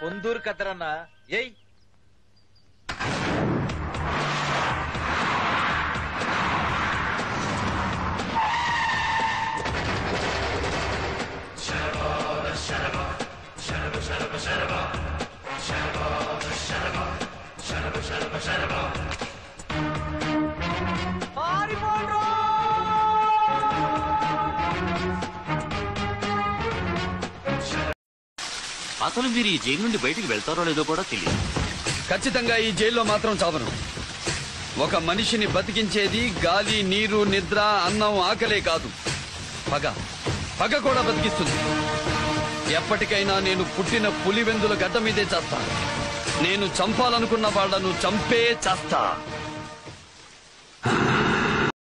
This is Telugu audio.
పొందూరు కదరన్నా ఏయ్ అసలు మీరు ఈ జైలు నుండి బయటికి వెళ్తారో లేదో కూడా తెలియదు ఖచ్చితంగా ఈ జైల్లో మాత్రం చావను ఒక మనిషిని బతికించేది గాలి నీరు నిద్ర అన్నం ఆకలే కాదు పగ పగ కూడా బతికిస్తుంది ఎప్పటికైనా నేను పుట్టిన పులివెందుల గడ్డ మీదే చేస్తాను నేను చంపాలనుకున్న వాళ్లను చంపే చేస్తా